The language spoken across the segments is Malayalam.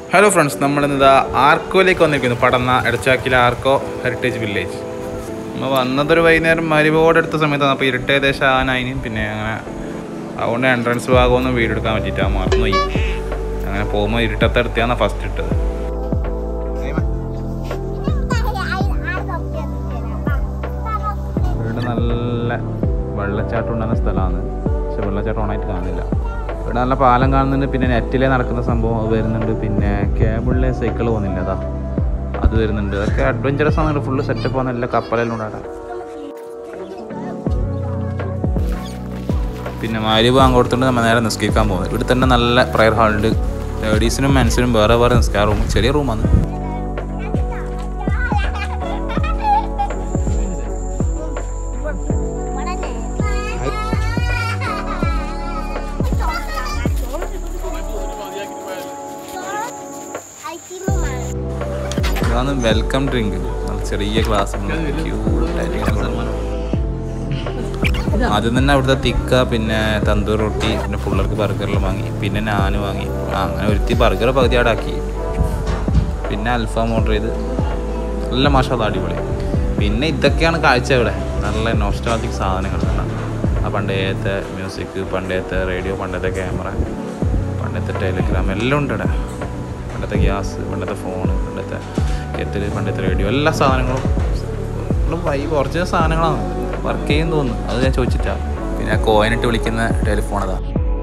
ഹലോ ഫ്രണ്ട്സ് നമ്മളിന്നിതാ ആർക്കോയിലേക്ക് വന്നിരിക്കുന്നു പടന്ന എടച്ചാക്കിലെ ആർക്കോ ഹെറിറ്റേജ് വില്ലേജ് നമ്മൾ വന്നതൊരു വൈകുന്നേരം മരുവോട് എടുത്ത സമയത്താണ് അപ്പോൾ ഇരുട്ട് ഏകദേശം ആനായിന് പിന്നെ അങ്ങനെ അതുകൊണ്ട് എൻട്രൻസ് ഭാഗമൊന്നും വീഡിയോ എടുക്കാൻ പറ്റിയിട്ടാണ് മറന്നുപോയി അങ്ങനെ പോകുമ്പോൾ ഇരുട്ടത്തെടുത്താണ് ഫസ്റ്റ് ഇട്ടത് ഇവിടെ നല്ല വെള്ളച്ചാട്ടം ഉണ്ടാകുന്ന സ്ഥലമാണ് പക്ഷെ വെള്ളച്ചാട്ടം ഓണായിട്ട് കാണുന്നില്ല ഇവിടെ നല്ല പാലം കാണുന്നുണ്ട് പിന്നെ നെറ്റിലെ നടക്കുന്ന സംഭവം അത് വരുന്നുണ്ട് പിന്നെ കേബിളിലെ സൈക്കിൾ പോകുന്നില്ല അതാ അത് വരുന്നുണ്ട് അതൊക്കെ അഡ്വഞ്ചറസ് ആണ് ഫുള്ള് സെറ്റപ്പ് ആണ് എല്ലാ കപ്പലെല്ലാം ഉണ്ടാകാം പിന്നെ മാരിബ് അങ്ങോട്ടുണ്ട് നമ്മൾ നേരെ നിസ്കരിക്കാൻ പോകുന്നത് ഇവിടെ തന്നെ നല്ല പ്രയർ ഹാളുണ്ട് ലേഡീസിനും മെൻസിനും വേറെ വേറെ നിസ്കാര റൂം ചെറിയ റൂമാണ് ഇതാണ് വെൽക്കം ഡ്രിങ്ക് നല്ല ചെറിയ ഗ്ലാസ് ആദ്യം തന്നെ അവിടുത്തെ തിക്ക പിന്നെ തന്തൂർ റൊട്ടി പിന്നെ പിള്ളേർക്ക് ബർഗറെല്ലാം വാങ്ങി പിന്നെ നാന് വാങ്ങി ആ, അങ്ങനെ ഒരുത്തി ബർഗർ പകുതി അവിടെ ആക്കി പിന്നെ അൽഫാം ഓർഡർ ചെയ്ത് നല്ല മഷാല അടിപൊളി പിന്നെ ഇതൊക്കെയാണ് കാഴ്ച ഇവിടെ നല്ല നോസ്റ്റാലജിക് സാധനങ്ങൾ തന്നെ ആ പണ്ടത്തെ മ്യൂസിക് പണ്ടത്തെ റേഡിയോ പണ്ടത്തെ ക്യാമറ പണ്ടത്തെ ടെലിഗ്രാം എല്ലാം ഉണ്ട് ഇവിടെ പണ്ടത്തെ ഗ്യാസ് പണ്ടത്തെ ഫോൺ പണ്ടത്തെ കെറ്റിൽ പണ്ടത്തെ റേഡിയോ എല്ലാ സാധനങ്ങളും ഫുള്ള് വൈബ് ഒറിജിനൽ സാധനങ്ങളാണ് വർക്ക് ചെയ്യും തോന്നുന്നു അത് ഞാൻ ചോദിച്ചിട്ടാ പിന്നെ ആ കോയിനിട്ട് വിളിക്കുന്ന ടെലിഫോൺ അതാ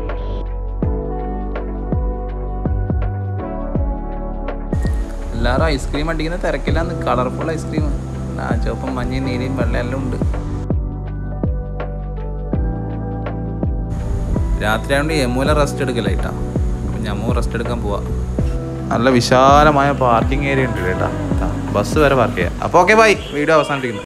എല്ലാവരും ഐസ്ക്രീം അടിക്കുന്ന തിരക്കില്ലാന്ന് കളർഫുൾ ഐസ്ക്രീം ആ ചുവപ്പും മഞ്ഞയും നീലയും വെള്ള എല്ലാം ഉണ്ട് രാത്രി ആയതുകൊണ്ട് യമൂല റെസ്റ്റ് എടുക്കലായിട്ടാ അപ്പം ഞമ്മൂ റെസ്റ്റ് എടുക്കാൻ പോവാ നല്ല വിശാലമായ പാർക്കിംഗ് ഏരിയ ഉണ്ട് കേട്ടാ ബസ് വരെ പാർക്ക് ചെയ്യാം അപ്പോൾ ഓക്കെ ബൈ വീഡിയോ അവസാനിപ്പിക്കുന്നു